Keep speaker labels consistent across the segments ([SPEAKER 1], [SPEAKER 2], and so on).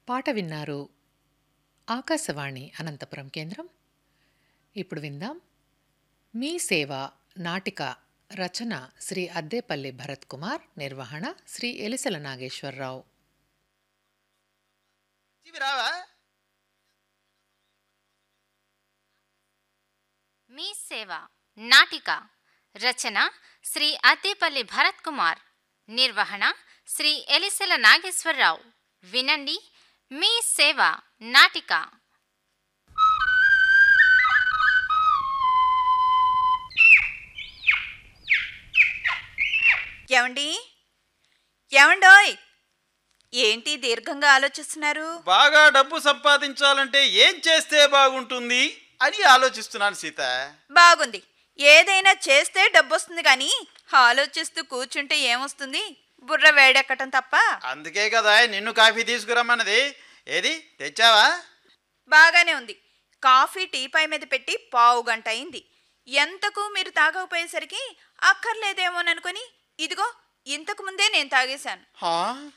[SPEAKER 1] పాట విన్నారు ఆకాశవాణి అనంతపురం కేంద్రం ఇప్పుడు విందాం మీ సేవ నాటిక రచన శ్రీ అద్దేపల్లి భరత్ కుమార్ నిర్వహణ శ్రీ ఎలిసల నాగేశ్వరరావు
[SPEAKER 2] ఇవి రావా
[SPEAKER 3] మీ సేవ నాటిక రచన శ్రీ అద్దేపల్లి భరత్ కుమార్ నిర్వహణ శ్రీ ఎలిసెల నాగేశ్వరరావు వినండి మీ సేవ నాటిక
[SPEAKER 4] ఏమండి ఏమండోయ్ ఏంటి దీర్ఘంగా ఆలోచిస్తున్నారు
[SPEAKER 2] బాగా డబ్బు సంపాదించాలంటే ఏం చేస్తే బాగుంటుంది అని ఆలోచిస్తున్నాను సీత
[SPEAKER 4] బాగుంది ఏదైనా చేస్తే డబ్బు వస్తుంది కానీ ఆలోచిస్తూ కూర్చుంటే ఏమొస్తుంది బుర్ర వేడెక్కటం తప్ప
[SPEAKER 2] అందుకే కదా నిన్ను కాఫీ తీసుకురమ్మన్నది ఏది తెచ్చావా
[SPEAKER 4] బాగానే ఉంది కాఫీ టీపాయ్ మీద పెట్టి పావు గంట అయింది ఎంతకు మీరు తాగకపోయేసరికి అక్కర్లేదేమోననుకొని ఇదిగో ఇంతకు ముందే నేను తాగేశాను
[SPEAKER 2] హా?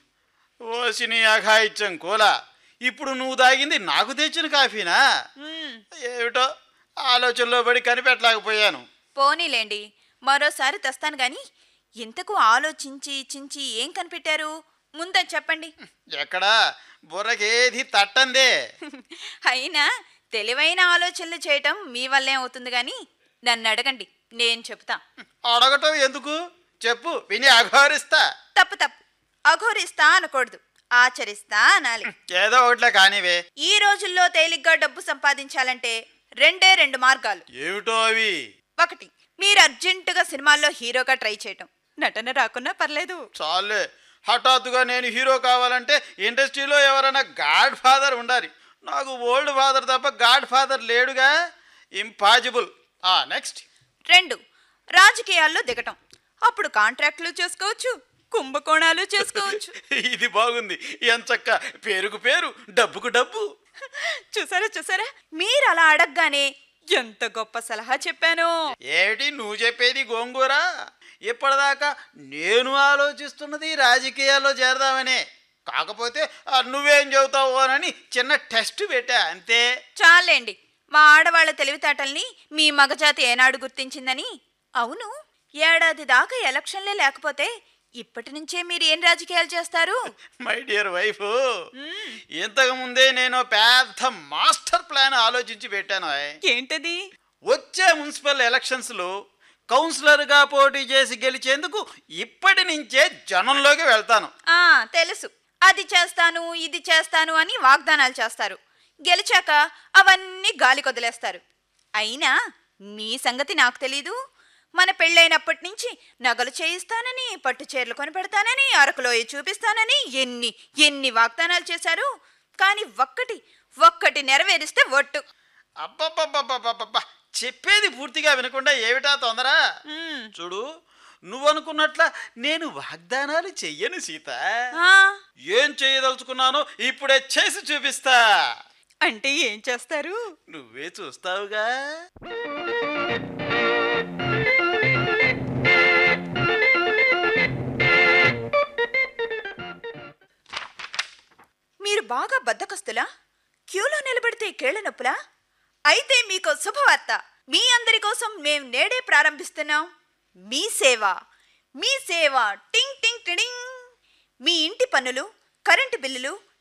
[SPEAKER 2] ఓసిని అఘాయిత్యం కోలా ఇప్పుడు నువ్వు తాగింది నాకు తెచ్చిన కాఫీనా
[SPEAKER 4] మ్మ్,
[SPEAKER 2] ఏమిటో ఆలోచనలో పడి కనిపెట్టలేకపోయాను
[SPEAKER 4] పోనీలేండి మరోసారి తెస్తాను గాని ఇంతకు ఆలోచించి చించి ఏం కనిపెట్టారు ముందని చెప్పండి
[SPEAKER 2] ఎక్కడా బుర్రకేది తట్టందే
[SPEAKER 4] అయినా తెలివైన ఆలోచనలు చేయటం మీ వల్లే అవుతుంది కానీ నన్ను అడగండి నేను చెప్తా
[SPEAKER 2] అడగటం ఎందుకు చెప్పు విని అఘోరిస్తా
[SPEAKER 4] తప్పు తప్పు అఘోరిస్తా అనకూడదు ఆచరిస్తా అనాలి
[SPEAKER 2] ఏదో ఒకట్లే కానివే
[SPEAKER 4] ఈ రోజుల్లో తేలిగ్గా డబ్బు సంపాదించాలంటే రెండే రెండు మార్గాలు
[SPEAKER 2] ఏమిటో అవి
[SPEAKER 4] ఒకటి మీరు అర్జెంటుగా సినిమాల్లో హీరోగా ట్రై చేయటం నటన రాకున్నా పర్లేదు
[SPEAKER 2] చాలే హఠాత్తుగా నేను హీరో కావాలంటే ఇండస్ట్రీలో ఎవరైనా గాడ్ ఫాదర్ ఉండాలి నాకు ఓల్డ్ ఫాదర్ తప్ప గాడ్ ఫాదర్ లేడుగా ఇంపాసిబుల్ ఆ నెక్స్ట్
[SPEAKER 4] రెండు రాజకీయాల్లో దిగటం అప్పుడు కాంట్రాక్టులు చేసుకోవచ్చు కుంభకోణాలు చేసుకోవచ్చు
[SPEAKER 2] ఇది బాగుంది ఎంచక్క పేరుకు పేరు డబ్బుకు డబ్బు
[SPEAKER 4] చూసారా చూసారా మీరు అలా అడగగానే ఎంత గొప్ప సలహా చెప్పాను
[SPEAKER 2] ఏమిటి నువ్వు చెప్పేది గోంగూర ఇప్పటిదాకా నేను ఆలోచిస్తున్నది రాజకీయాల్లో చేరదామనే కాకపోతే ఆ, నువ్వేం చెబుతావు అని చిన్న టెస్ట్ పెట్టా అంతే
[SPEAKER 4] చాలండి మా ఆడవాళ్ళ తెలివితేటల్ని మీ మగజాతి ఏనాడు గుర్తించిందని అవును ఏడాది దాకా ఎలక్షన్లే లేకపోతే ఇప్పటి నుంచే మీరు ఏం రాజకీయాలు చేస్తారు
[SPEAKER 2] మై డియర్ వైఫ్ ఇంతకు ముందే నేను పెద్ద మాస్టర్ ప్లాన్ ఆలోచించి పెట్టాను ఆయ్.
[SPEAKER 4] ఏంటది
[SPEAKER 2] వచ్చే మున్సిపల్ ఎలక్షన్స్ లో కౌన్సిలర్ గా పోటీ చేసి గెలిచేందుకు ఇప్పటి నుంచే జనంలోకి వెళ్తాను
[SPEAKER 4] ఆ తెలుసు అది చేస్తాను ఇది చేస్తాను అని వాగ్దానాలు చేస్తారు గెలిచాక అవన్నీ గాలి కొదిలేస్తారు అయినా మీ సంగతి నాకు తెలీదు మన పెళ్ళైనప్పటి నుంచి నగలు చేయిస్తానని పట్టు చీరలు కొని పెడతానని అరకులోయ చూపిస్తానని ఎన్ని ఎన్ని వాగ్దానాలు చేశారు కానీ ఒక్కటి ఒక్కటి నెరవేరిస్తే ఒట్టు
[SPEAKER 2] అబ్బబ్బబ్బబ్బబ్బబ్బ చెప్పేది పూర్తిగా వినకుండా ఏమిటా తొందర
[SPEAKER 4] మ్మ్.
[SPEAKER 2] చూడు నువ్వు అనుకున్నట్ల నేను వాగ్దానాలు చెయ్యను సీత
[SPEAKER 4] ఆ,
[SPEAKER 2] ఏం చేయదలుచుకున్నానో ఇప్పుడే చేసి చూపిస్తా
[SPEAKER 4] అంటే ఏం చేస్తారు
[SPEAKER 2] నువ్వే చూస్తావుగా
[SPEAKER 4] మీరు బాగా బద్దకస్తులా క్యూలో నిలబడితే కేళ్ల నొప్పులా అయితే మీకు శుభవార్త మీ అందరి కోసం మేం నేడే ప్రారంభిస్తున్నాం మీ సేవ మీ సేవ టింగ్ టింగ్ టిడింగ్ మీ ఇంటి పన్నులు కరెంటు బిల్లులు